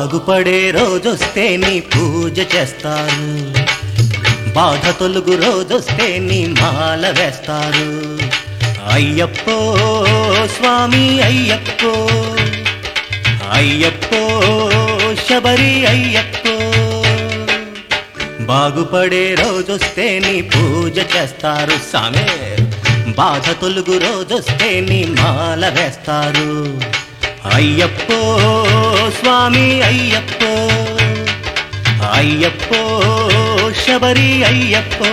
బాగుపడే రోజొస్తే నీ పూజ చేస్తారు బాధ తొలుగు రోజొస్తే నీ మాల వేస్తారు అయ్యప్పో స్వామి అయ్యప్పో అయ్యప్పో శబరి అయ్యప్పో బాగుపడే రోజొస్తే నీ పూజ చేస్తారు సామే బాధ తొలుగు రోజొస్తే నీ మాల వేస్తారు అయ్యప్పో స్వామి అయ్యప్పో అయ్యప్పో శబరి అయ్యప్పో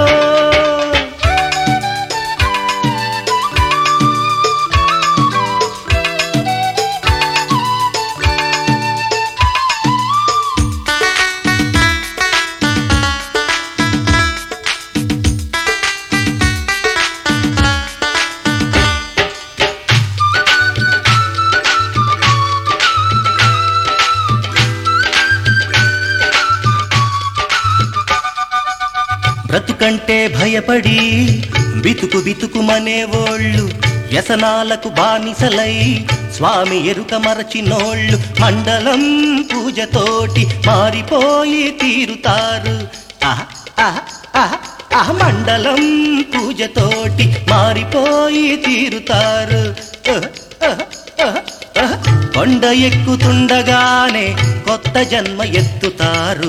బ్రతుకంటే భయపడి బితుకు బితుకుమనేవోళ్ళు వ్యసనాలకు బానిసలై స్వామి ఎరుక మరచినోళ్ళు మండలం పూజతోటి మారిపోయి తీరుతారు ఆహ్, ఆహ్, ఆహ్, ఆహ్, మండలం పూజతోటి మారిపోయి తీరుతారు ఆహ్, ఆహ్, ఆహ్, ఆహ్. కొండ ఎక్కుతుండగానే కొత్త జన్మ ఎత్తుతారు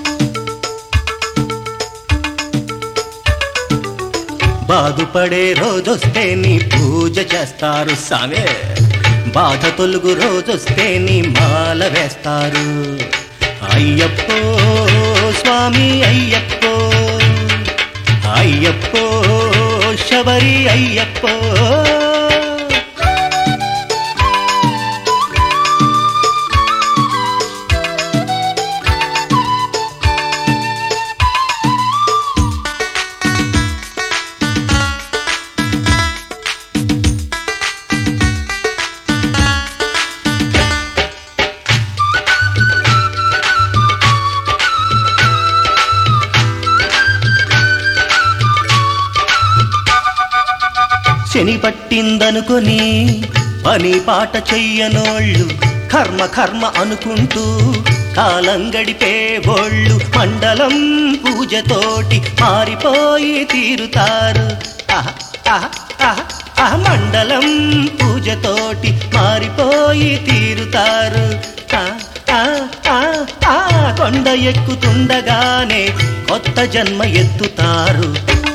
బాధపడే రోజొస్తే నీ పూజ చేస్తారు సామే బాధ తొలుగు రోజొస్తే నీ మాల వేస్తారు అయ్యప్పో స్వామి అయ్యప్పో అయ్యప్పో శబరి అయ్యప్పో శని పట్టిందనుకొని పని పాట చెయ్యనోళ్ళు కర్మ కర్మ అనుకుంటూ కాలం గడిపే బోళ్ళు మండలం పూజతోటి మారిపోయి తీరుతారు ఆహ్, ఆహ్, ఆహ్, ఆహ్, మండలం పూజతోటి మారిపోయి తీరుతారు ఆ, ఆ, ఆ, ఆ, కొండ ఎక్కుతుండగానే కొత్త జన్మ ఎత్తుతారు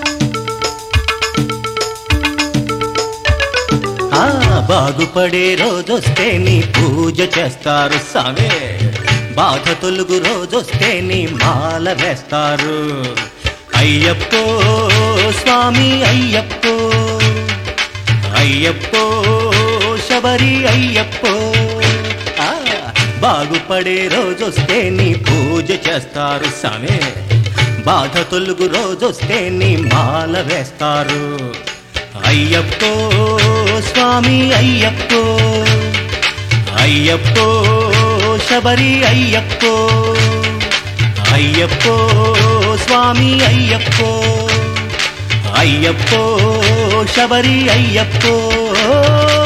ఆ బాగుపడే రోజొస్తే నీ పూజ చేస్తారు సామే బాధ తొలుగు రోజొస్తే నీ మాల వేస్తారు అయ్యప్పో స్వామి అయ్యప్పో అయ్యప్పో శబరి అయ్యప్పో ఆ, బాగుపడే రోజొస్తే నీ పూజ చేస్తారు సామే బాధ తొలుగు రోజొస్తే నీ మాల వేస్తారు అయ్యప్పో స్వామి అయ్యప్పో అయ్యప్పో శబరి అయ్యప్పో అయ్యప్పో స్వామి అయ్యప్పో అయ్యప్పో శబరి అయ్యప్పో